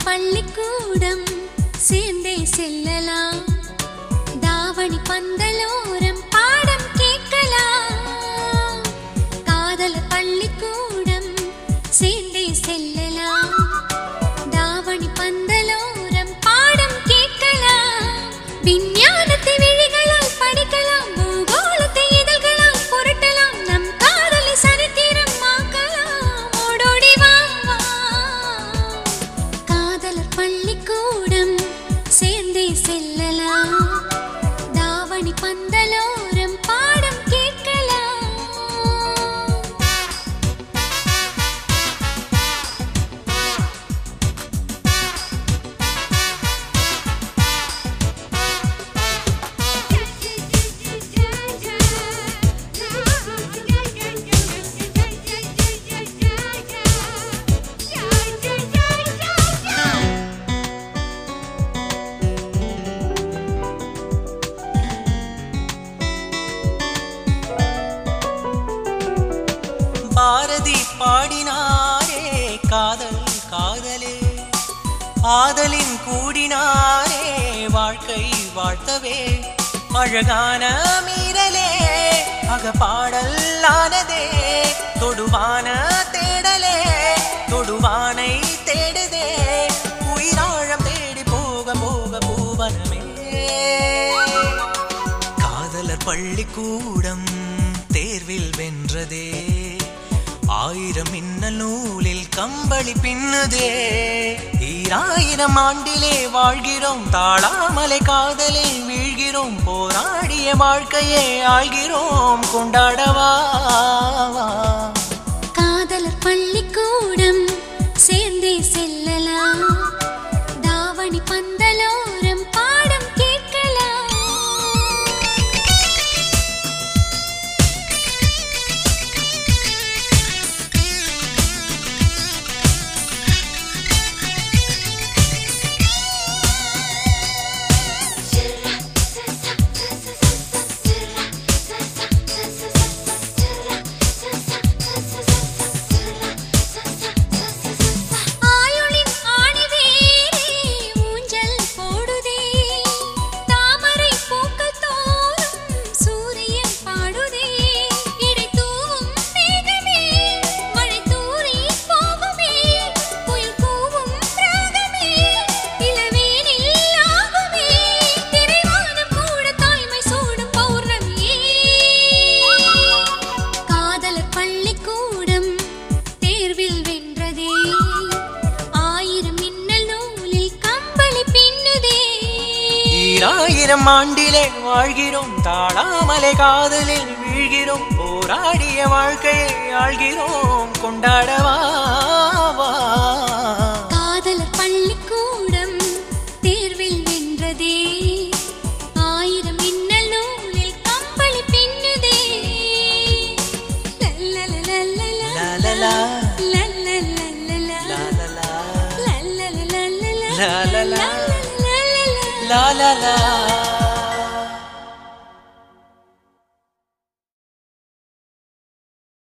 பள்ளிக்கூடம் சேர்ந்தே செல்லலாம் தாவணி பந்தலோரம் பாடம் கேட்கலாம் காதலர் பள்ளிக்கூடம் சேர்ந்தே செல்லலாம் தாவணி பந்தலோரம் பாடம் கேட்கலாம் விஞ்ஞானத்தை விழிகளால் படிக்கலாம் பூகோளத்தை இதழ்களால் புரட்டலாம் நம் காதலை சரித்திரம் ஆக்கலாம் ஓடோடி வா வா காதலர் பள்ளிக்கூடம் சேர்ந்தே செல்லலாம் தாவணி பந்தலோரம் பாடம் கேட்கலாம் பாரதி பாடினாரே காதல் காதலே ஆதலின் கூடினாரே வாழ்க்கை வாழ்த்தவே அழகான மீறலே அகப்பாடல் ஆனதே தொடுவான தேடலே தொடுவானை தேடுதே உயிராழம் தேடி போக போக பூவனமே காதலர் பள்ளிக்கூடம் தேர்வில் வென்றதே ஆயிரம் மின்னல் நூலில் கம்பளி பின்னுதே ஈராயிரம் ஆண்டிலே வாழ்கிறோம் தாழாமலை காதலில் வீழ்கிறோம் போராடிய வாழ்க்கையே ஆழ்கிறோம் கொண்டாடவா காதலர் பள்ளிக்கூடம் சேர்ந்தே செல்லலாம் தாவணி பந்தலோரம் பாடம் கேட்கலாம் ஆயுளின் ஆணிவேரே ஊஞ்சல் போடுதே தாமரை பூக்கள் தோறும் சூரியன் பாடுதே இடை தூவும் மேகமே மழை தூறி போகுமே புயல் கூவும் ராகமே இளவேனில் ஆகுமே திரைவானம் கூட தாய்மை சூடும் பௌர்ணமியே காதலர் பள்ளிக்கூடம் தேர்வில் வென்றதே ஆயிரம் மின்னல் நூலில் கம்பளி பின்னுதே ஈராயிரம் ஆண்டிலே வாழ்கிறோம் தாழாமலை காதலில் வீழ்கிறோம் போராடிய வாழ்க்கையை ஆழ்கிறோம் கொண்டாடவா காதலர் பள்ளிக்கூடம் தேர்வில் வென்றதே ஆயிரம் மின்னல் நூலில் கம்பளி பின்னுதே லல்லலலலலா. லலலா. லல்லலலலலா. லாலலா, லல்லலலலலா. லாலலா. லல்லலலலலா. லாலலா.